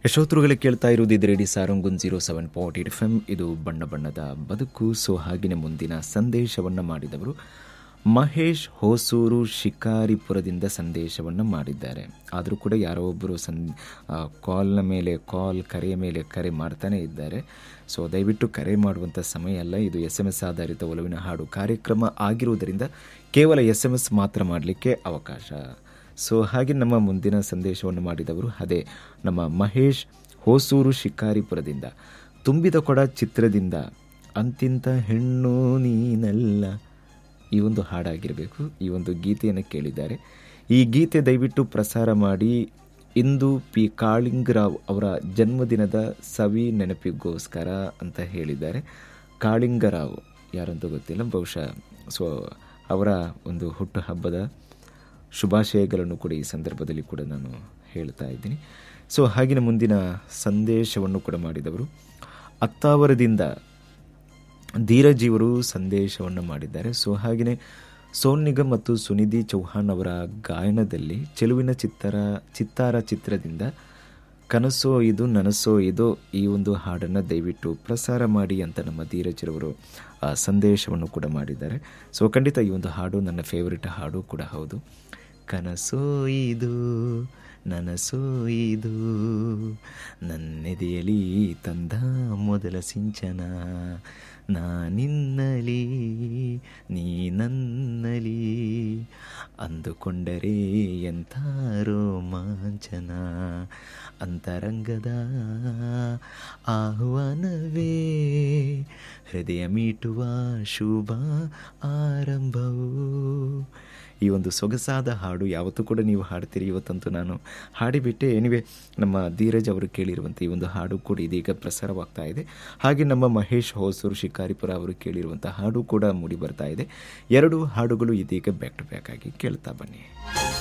ಯಶೋತ್ರುಗಳಿಗೆ ಕೇಳ್ತಾ ಇರುವುದು ಇದು ರೇಡಿ ಸಾರಂಗುನ್ zero seven point eight F M ಇದು ಬಣ್ಣ ಬಣ್ಣದ ಬದುಕು ಸೊ ಹಾಗೆಯೇ ಮುಂದಿನ ಸಂದೇಶವನ್ನು ಮಾಡಿದವರು ಮಹೇಶ್ ಹೊಸೂರು ಶಿಕಾರಿಪುರದಿಂದ ಸಂದೇಶವನ್ನು ಮಾಡಿದ್ದಾರೆ ಆದರೂ ಕೂಡ ಯಾರೋ ಒಬ್ಬರು ಸಂ ಕಾಲ್ನ ಮೇಲೆ ಕಾಲ್ ಕರೆಯ ಮೇಲೆ ಕರೆ ಮಾಡ್ತಾನೆ ಇದ್ದಾರೆ ಸೊ ದಯವಿಟ್ಟು ಕರೆ ಮಾಡುವಂಥ ಸಮಯ ಅಲ್ಲ ಇದು ಎಸ್ ಎಮ್ ಎಸ್ ಆಧಾರಿತ ಒಲವಿನ ಹಾಡು ಕಾರ್ಯಕ್ರಮ ಆಗಿರುವುದರಿಂದ ಕೇವಲ ಎಸ್ ಎಮ್ ಎಸ್ ಮಾತ್ರ ಮಾಡಲಿಕ್ಕೆ ಅವಕಾಶ ಸೊ ಹಾಗೆ ನಮ್ಮ ಮುಂದಿನ ಸಂದೇಶವನ್ನು ಮಾಡಿದವರು ಅದೇ ನಮ್ಮ ಮಹೇಶ್ ಹೊಸೂರು ಶಿಕಾರಿಪುರದಿಂದ ತುಂಬಿದ ಕೊಡ ಚಿತ್ರದಿಂದ ಅಂತಿಂತ ಹೆಣ್ಣು ನೀನಲ್ಲ ಈ ಒಂದು ಹಾಡಾಗಿರಬೇಕು ಈ ಒಂದು ಗೀತೆಯನ್ನು ಕೇಳಿದ್ದಾರೆ ಈ ಗೀತೆ ದಯವಿಟ್ಟು ಪ್ರಸಾರ ಮಾಡಿ ಇಂದು ಪಿ ಕಾಳಿಂಗರಾವ್ ಅವರ ಜನ್ಮದಿನದ ಸವಿ ನೆನಪಿಗೋಸ್ಕರ ಅಂತ ಹೇಳಿದ್ದಾರೆ ಕಾಳಿಂಗರಾವ್ ಯಾರಂತ ಗೊತ್ತಿಲ್ಲ ಬಹುಶಃ ಸೊ ಅವರ ಒಂದು ಹುಟ್ಟುಹಬ್ಬದ ಶುಭಾಶಯಗಳನ್ನು ಕೂಡ ಈ ಸಂದರ್ಭದಲ್ಲಿ ಕೂಡ ನಾನು ಹೇಳ್ತಾ ಇದ್ದೀನಿ ಸೊ ಹಾಗೆಯೇ ಮುಂದಿನ ಸಂದೇಶವನ್ನು ಕೂಡ ಮಾಡಿದವರು ಅತ್ತಾವರದಿಂದ ಧೀರಜಿಯವರು ಸಂದೇಶವನ್ನು ಮಾಡಿದ್ದಾರೆ ಸೊ ಹಾಗೆಯೇ ಸೋನ್ ನಿಗಮ್ ಮತ್ತು ಸುನಿಧಿ ಚೌಹಾಣ್ ಅವರ ಗಾಯನದಲ್ಲಿ ಚೆಲುವಿನ ಚಿತ್ತರ ಚಿತ್ತಾರ ಚಿತ್ರದಿಂದ ಕನಸೋ ಇದು ನನಸೋ ಇದು ಈ ಒಂದು ಹಾಡನ್ನು ದಯವಿಟ್ಟು ಪ್ರಸಾರ ಮಾಡಿ ಅಂತ ನಮ್ಮ ಧೀರಜಿರವರು ಆ, ಸಂದೇಶವನ್ನು ಕೂಡ ಮಾಡಿದ್ದಾರೆ ಸೊ ಖಂಡಿತ ಈ ಒಂದು ಹಾಡು ನನ್ನ ಫೇವರಿಟ್ ಹಾಡು ಕೂಡ ಹೌದು ಕನಸೋ ಇದು ನನಸೋ ಇದು ನನ್ನೆದೆಯಲಿ ತಂದ ಮೊದಲ ಸಿಂಚನ ನಾನಿನ್ನಲಿ ನೀ ನನ್ನಲಿ ಅಂದುಕೊಂಡರೆ ಎಂಥ ರೋಮಾಂಚನ ಅಂತರಂಗದ ಆಹ್ವಾನವೇ ಹೃದಯ ಮೀಟುವ ಶುಭ ಆರಂಭವು ಈ ಒಂದು ಸೊಗಸಾದ ಹಾಡು ಯಾವತ್ತೂ ಕೂಡ ನೀವು ಹಾಡ್ತೀರಿ ಇವತ್ತಂತೂ ನಾನು ಹಾಡಿಬಿಟ್ಟೆ ಎನಿವೆ ನಮ್ಮ ಧೀರಜ್ ಅವರು ಕೇಳಿರುವಂಥ ಈ ಒಂದು ಹಾಡು ಕೂಡ ಇದೀಗ ಪ್ರಸಾರವಾಗ್ತಾ ಇದೆ ಹಾಗೆ ನಮ್ಮ ಮಹೇಶ್ ಹೊಸೂರು ಶಿಕಾರಿಪುರ ಅವರು ಕೇಳಿರುವಂಥ ಹಾಡು ಕೂಡ ಮೂಡಿ ಬರ್ತಾ ಇದೆ ಎರಡು ಹಾಡುಗಳು ಇದೀಗ ಬ್ಯಾಕ್ ಟು ಬ್ಯಾಕ್ ಆಗಿ ಕೇಳ್ತಾ ಬನ್ನಿ